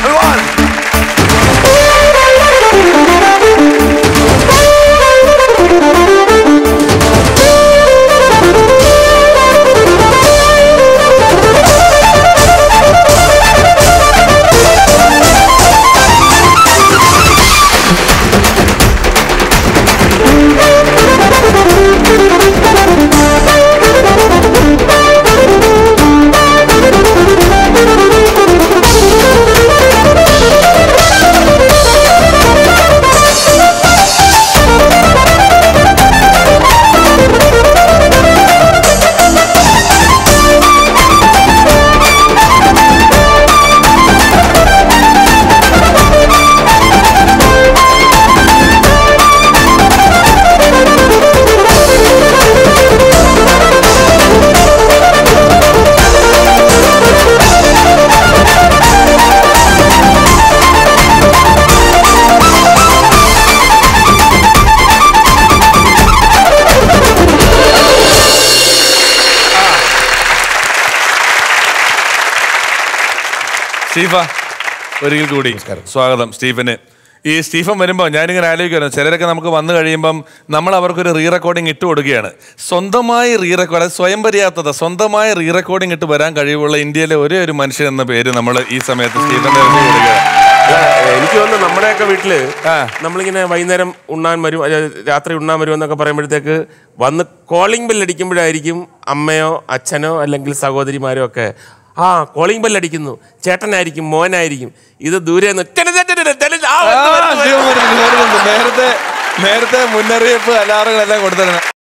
സ്റ്റീഫ ഒരിക്കൽ കൂടി സ്വാഗതം സ്റ്റീഫന് ഈ സ്റ്റീഫൻ വരുമ്പോൾ ഞാനിങ്ങനെ ആലോചിക്കുന്നു ചിലരൊക്കെ നമുക്ക് വന്നു കഴിയുമ്പം നമ്മൾ അവർക്കൊരു റീ റെക്കോർഡിംഗ് ഇട്ട് കൊടുക്കുകയാണ് സ്വന്തമായി റീ റെക്കോർഡ് സ്വയം പര്യാപ്തത സ്വന്തമായി റീ റെക്കോർഡിംഗ് ഇട്ട് വരാൻ കഴിവുള്ള ഇന്ത്യയിലെ ഒരേ ഒരു മനുഷ്യൻ എന്ന പേര് നമ്മൾ ഈ സമയത്ത് സ്റ്റീഫന്റെ കൊടുക്കുകയാണ് എനിക്ക് തോന്നുന്നു നമ്മുടെയൊക്കെ വീട്ടില് നമ്മളിങ്ങനെ വൈകുന്നേരം ഉണ്ണാൻ വരും അല്ല, രാത്രി ഉണ്ണാൻ വരും എന്നൊക്കെ പറയുമ്പോഴത്തേക്ക് വന്ന് കോളിംഗ് ബെൽ അടിക്കുമ്പോഴായിരിക്കും അമ്മയോ അച്ഛനോ അല്ലെങ്കിൽ സഹോദരിമാരോ ഒക്കെ ആ കോളിംഗ് ബെൽ അടിക്കുന്നു ചേട്ടനായിരിക്കും മോനായിരിക്കും ഇത് ദൂരെ നിന്ന് ടെല ടെല ടെല ടെല ആ, ആ, വരുന്നു, വരുന്നു, സ്റ്റീഫൻ വരുന്നു. വരുന്നു, വരുന്നുണ്ട്. നേരത്തെ നേരത്തെ മുന്നറിയിപ്പ് അലാറുകളെല്ലാം കൊടുത്തിരുന്നു